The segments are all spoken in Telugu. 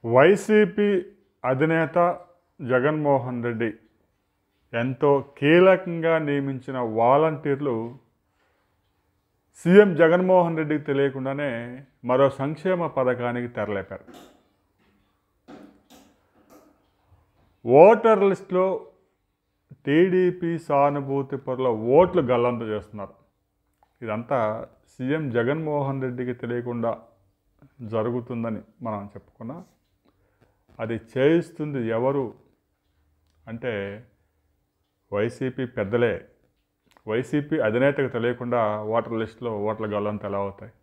వైసీపీ అధినేత జగన్మోహన్ రెడ్డి ఎంతో కీలకంగా నియమించిన వాలంటీర్లు సీఎం జగన్మోహన్ రెడ్డికి తెలియకుండానే మరో సంక్షేమ పథకానికి తెరలేపారు ఓటర్ లిస్టులో టీడీపీ సానుభూతి పరుల ఓట్లు గల్లంత చేస్తున్నారు ఇదంతా సీఎం జగన్మోహన్ రెడ్డికి తెలియకుండా జరుగుతుందని మనం చెప్పుకున్నా అది చేయిస్తుంది ఎవరు అంటే వైసీపీ పెద్దలే వైసీపీ అధినేతకు తెలియకుండా ఓటర్ లిస్టులో ఓట్ల గల్లంత ఎలా అవుతాయి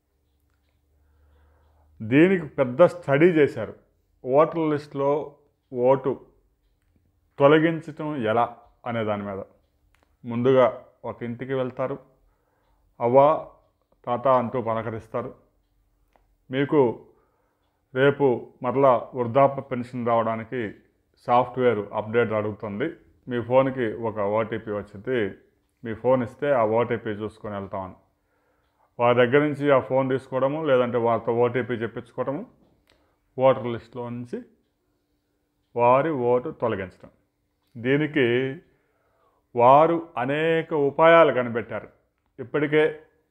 దీనికి పెద్ద స్టడీ చేశారు ఓటర్ లిస్టులో ఓటు తొలగించటం ఎలా అనే దాని మీద ముందుగా ఒక ఇంటికి వెళ్తారు అవ్వ తాత అంటూ పలకరిస్తారు మీకు రేపు మరలా వృద్ధాప్య పెన్షన్ రావడానికి సాఫ్ట్వేర్ అప్డేట్ అడుగుతుంది మీ ఫోన్కి ఒక ఓటీపీ వచ్చింది మీ ఫోన్ ఇస్తే ఆ ఓటీపీ చూసుకొని వెళ్తామని వారి దగ్గర నుంచి ఆ ఫోన్ తీసుకోవడము లేదంటే వారితో ఓటీపీ చెప్పించుకోవడము ఓటర్ లిస్టులో నుంచి వారి ఓటు తొలగించడం దీనికి వారు అనేక ఉపాయాలు కనిపెట్టారు ఇప్పటికే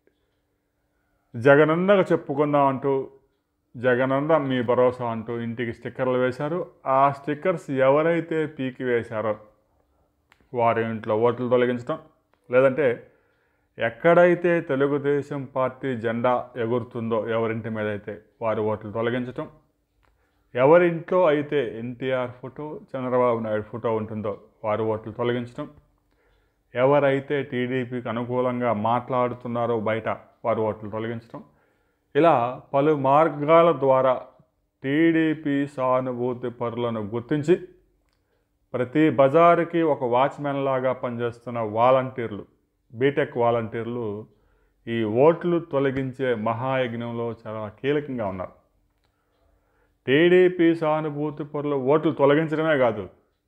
జగనన్నకు చెప్పుకుందాం అంటూ జగనన్న మీ భరోసా అంటూ ఇంటికి స్టిక్కర్లు వేశారు ఆ స్టిక్కర్స్ ఎవరైతే పీకి వేశారో వారి ఇంట్లో ఓట్లు తొలగించడం లేదంటే ఎక్కడైతే తెలుగుదేశం పార్టీ జెండా ఎగురుతుందో ఎవరింటి మీద అయితే వారి ఓట్లు తొలగించటం ఎవరింట్లో అయితే ఎన్టీఆర్ ఫోటో చంద్రబాబు నాయుడు ఫోటో ఉంటుందో వారి ఓట్లు తొలగించడం ఎవరైతే టీడీపీకి అనుకూలంగా మాట్లాడుతున్నారో బయట వారి ఓట్లు తొలగించడం ఇలా పలు మార్గాల ద్వారా టీడీపీ సానుభూతి పరులను గుర్తించి ప్రతి బజారుకి ఒక వాచ్మెన్ లాగా పనిచేస్తున్న వాలంటీర్లు బీటెక్ వాలంటీర్లు ఈ ఓట్లు తొలగించే మహాయజ్ఞంలో చాలా కీలకంగా ఉన్నారు టీడీపీ సానుభూతి పరుల ఓట్లు తొలగించడమే కాదు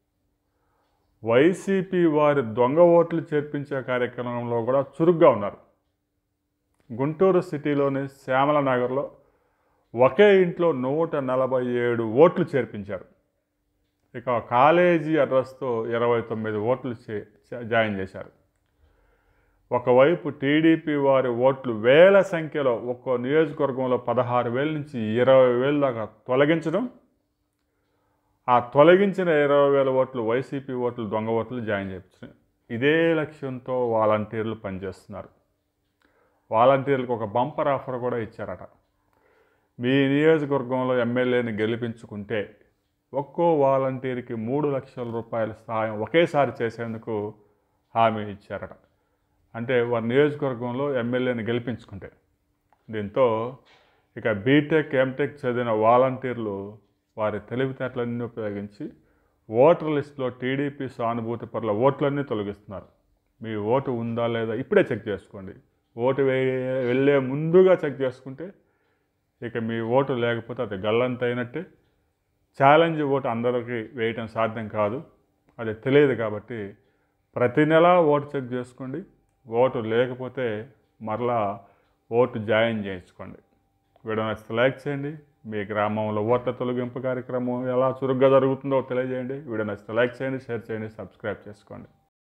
వైసీపీ వారి దొంగ ఓట్లు చేర్పించే కార్యక్రమంలో కూడా చురుగ్గా ఉన్నారు గుంటూరు సిటీలోని శ్యామల నగర్లో ఒకే ఇంట్లో నూట నలభై ఏడు ఓట్లు చేర్పించారు ఇక కాలేజీ అడ్రస్తో ఇరవై తొమ్మిది ఓట్లు చే జాయిన్ చేశారు ఒకవైపు టీడీపీ వారి ఓట్లు వేల సంఖ్యలో ఒక్కో నియోజకవర్గంలో పదహారు వేల నుంచి ఇరవై వేల దాకా తొలగించడం ఆ తొలగించిన ఇరవై వేల ఓట్లు వైసీపీ ఓట్లు దొంగ ఓట్లు జాయిన్ చేయించడం ఇదే లక్ష్యంతో వాలంటీర్లు పనిచేస్తున్నారు వాలంటీర్లకు ఒక బంపర్ ఆఫర్ కూడా ఇచ్చారట మీ నియోజకవర్గంలో ఎమ్మెల్యేని గెలిపించుకుంటే ఒక్కో వాలంటీర్కి మూడు లక్షల రూపాయల సహాయం ఒకేసారి చేసేందుకు హామీ ఇచ్చారట అంటే వారి నియోజకవర్గంలో ఎమ్మెల్యేని గెలిపించుకుంటే దీంతో ఇక బీటెక్ ఎంటెక్ చదివిన వాలంటీర్లు వారి తెలివితేటలన్నీ ఉపయోగించి ఓటర్ లిస్టులో టీడీపీ సానుభూతి పట్ల ఓట్లన్నీ తొలగిస్తున్నారు మీ ఓటు ఉందా లేదా ఇప్పుడే చెక్ చేసుకోండి ఓటు వే వెళ్ళే ముందుగా చెక్ చేసుకుంటే ఇక మీ ఓటు లేకపోతే అది గల్లంత అయినట్టే ఛాలెంజ్ ఓటు అందరికీ వేయటం సాధ్యం కాదు అది తెలియదు కాబట్టి ప్రతి నెల ఓటు చెక్ చేసుకోండి ఓటు లేకపోతే మరలా ఓటు జాయిన్ చేయించుకోండి వీడియో నచ్చితే లైక్ చేయండి మీ గ్రామంలో ఓట్ల తొలగింపు కార్యక్రమం ఎలా చురుగ్గా జరుగుతుందో తెలియజేయండి వీడియో నచ్చితే లైక్ చేయండి షేర్ చేయండి సబ్స్క్రైబ్ చేసుకోండి